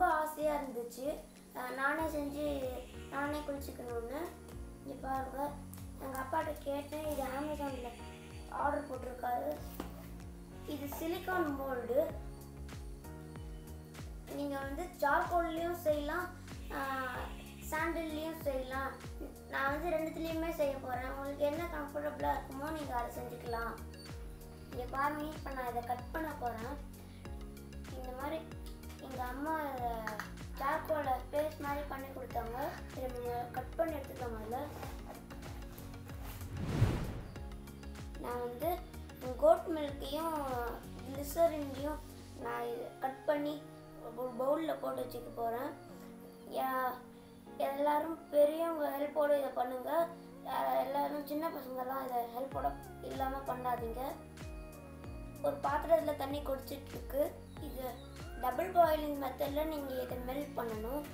ரொம்ப ஆசையாக இருந்துச்சு அஹ் நானே செஞ்சு நானே குளிச்சுக்கணும்னு இங்கே பாருங்க எங்கள் அப்பாட்ட கேட்டேன் இது அமேசானில் ஆர்டர் போட்டிருக்காரு இது சிலிக்கான் மோல்டு நீங்கள் வந்து சார்கோல்லையும் செய்யலாம் சாண்டில்லையும் செய்யலாம் நான் வந்து ரெண்டுத்துலேயுமே செய்ய போகிறேன் உங்களுக்கு என்ன கம்ஃபர்டபுளாக இருக்குமோ நீங்கள் அதை செஞ்சுக்கலாம் இங்கே பாருங்க இப்போ நான் இதை கட் பண்ண போகிறேன் இந்த மாதிரி எங்கள் அம்மா சார்கோலை பேஸ்ட் மாதிரி பண்ணி கொடுத்தாங்க இதை நீங்கள் கட் பண்ணி எடுத்துக்கோங்க அதில் நான் வந்து கோட் மில்க்கையும் கிளிசரின்லையும் நான் இது கட் பண்ணி ஒரு பவுலில் போட்டு வச்சுக்க போகிறேன் எல்லாரும் பெரியவங்க ஹெல்ப்போடு இதை பண்ணுங்கள் எல்லாரும் சின்ன பசங்கள்லாம் இதை ஹெல்ப்போட இல்லாமல் பண்ணாதீங்க ஒரு பாத்திரத்தில் தண்ணி கொதிச்சிட்டு இருக்கு இது டபுள் பாயிலிங் மெத்தடில் நீங்கள் இதை மெல்ட் பண்ணணும்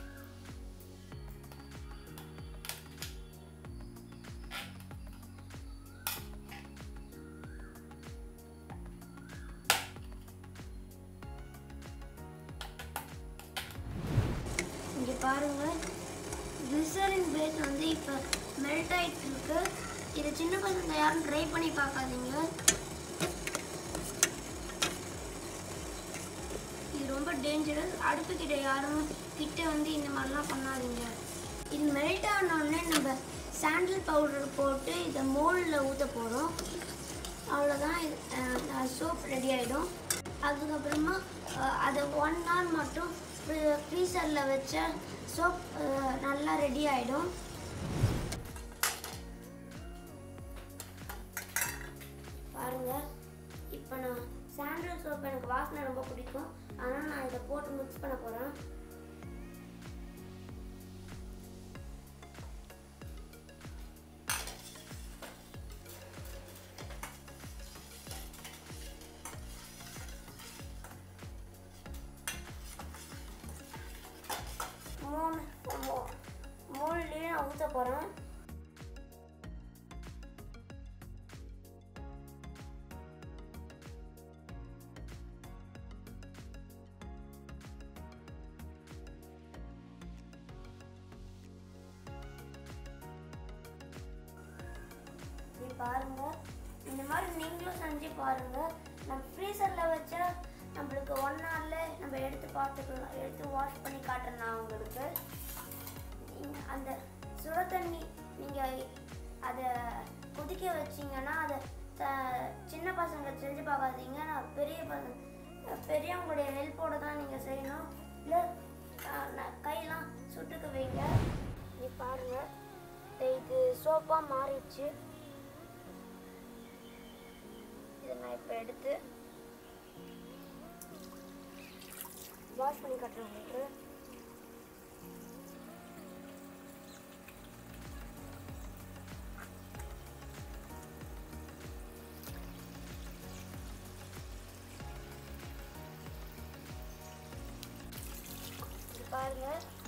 இங்கே பாருங்க கிளிசரின் பேஸ் வந்து இப்போ மெல்ட் ஆயிட்டு இருக்கு இதை சின்ன பசங்க யாரும் ட்ரை பண்ணி பார்க்காதீங்க இது ரொம்ப டேஞ்சரஸ் அடுப்பு கிட்ட யாரும் கிட்ட வந்து இந்த மாதிரிலாம் பண்ணாதீங்க இது மெல்ட் ஆனோடனே நம்ம சாண்டில் பவுடர் போட்டு இதை மோல்டில் ஊற்ற போகிறோம் அவ்வளோதான் சோப் ரெடி ஆகிடும் அதுக்கப்புறமா அஹ், அதை ஒன் ஹவர் மட்டும் ஃப்ரீசரில் வச்ச சோப் நல்லா ரெடி ஆகிடும் பாருங்க இப்போ நான் சாண்டல் சோப் எனக்கு வாசனை ரொம்ப பிடிக்கும் ஆனால் நான் இதை போட்டு மிக்ஸ் பண்ண போகிறேன் மூணு மூணுலேயும் நான் ஊற்ற போகிறேன் நீ பாருங்க இந்த மாதிரி நீங்களும் செஞ்சு பாருங்க நம்ம ஃப்ரீசரில் வச்சா நம்மளுக்கு ஒன் ஹவரில் நம்ம எடுத்து பார்த்துக்கலாம் எடுத்து வாஷ் பண்ணி காட்டுறேன் நான் உங்களுக்கு நீங்க அந்த சுட தண்ணி நீங்கள் அதை கொதிக்க வச்சீங்கன்னா அதை த- சின்ன பசங்க செஞ்சு பார்க்காதீங்க நான் பெரிய பசங்க பெரியவங்களுடைய ஹெல்ப்போட தான் நீங்கள் செய்யணும் இல்லை கையெல்லாம் சுட்டுக்க வைங்க நீ பாருங்க இது சோப்பாக மாறிடுச்சு இதை நான் இப்போ எடுத்து வாஷ் பண்ணி காட்டுறேன் உங்களுக்கு இது பாருங்க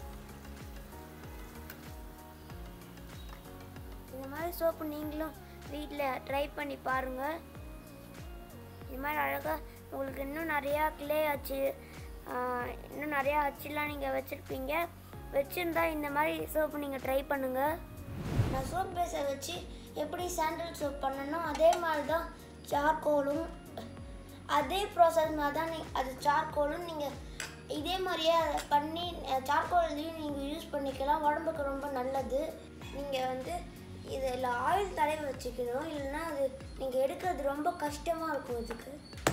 இந்த மாதிரி சோப்பு நீங்களும் வீட்டில் ட்ரை பண்ணி பாருங்கள் இது மாதிரி அழகாக உங்களுக்கு இன்னும் நிறையா கிளே அச்சு ஆஹ், இன்னும் நிறையா அச்சுலாம் நீங்கள் வச்சுருப்பீங்க வச்சுருந்தா இந்த மாதிரி சோப்பு நீங்கள் ட்ரை பண்ணுங்கள் நான் சோப் பேஸை வச்சு எப்படி சாண்டல் சோப் பண்ணணும் அதே மாதிரி தான் சார்கோலும் அதே ப்ராசஸ் மாதிரி தான் நீ அது சார்கோலும் நீங்கள் இதே மாதிரியே அதை பண்ணி சார்கோல்லையும் நீங்கள் யூஸ் பண்ணிக்கலாம் உடம்புக்கு ரொம்ப நல்லது நீங்கள் வந்து இதில் ஆயில் தடவி வச்சுக்கணும் இல்லைன்னா அது நீங்கள் எடுக்கிறது ரொம்ப கஷ்டமாக இருக்கும் இதுக்கு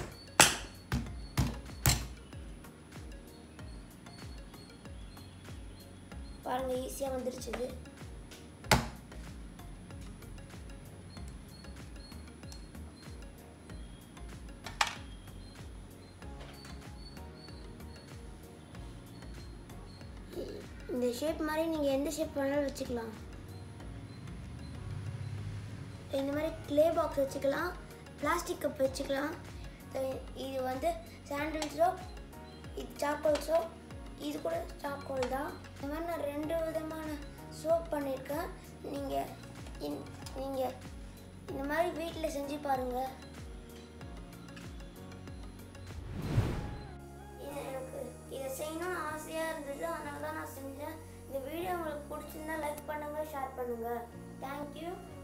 பாருங்க ஈஸியாக வந்துருச்சு இது இந்த ஷேப் மாதிரி நீங்கள் எந்த ஷேப் வேணாலும் வச்சுக்கலாம் இந்த மாதிரி க்ளே பாக்ஸ் வச்சுக்கலாம் பிளாஸ்டிக் கப் வச்சுக்கலாம் அஹ் இது வந்து சாண்டில் சோப் இது சாக்கோல் சோப் இது கூட சாக்கோல் தான் இந்த மாதிரி நான் ரெண்டு விதமான சோப் பண்ணியிருக்கேன் நீங்கள் நீங்கள் இந்த மாதிரி வீட்டில் செஞ்சு பாருங்கள் இது எனக்கு இதை செய்யணும்னு ஆசை உங்களுக்கு பிடிச்சிருந்தா லைக் பண்ணுங்கள் ஷேர் பண்ணுங்கள் தேங்க்யூ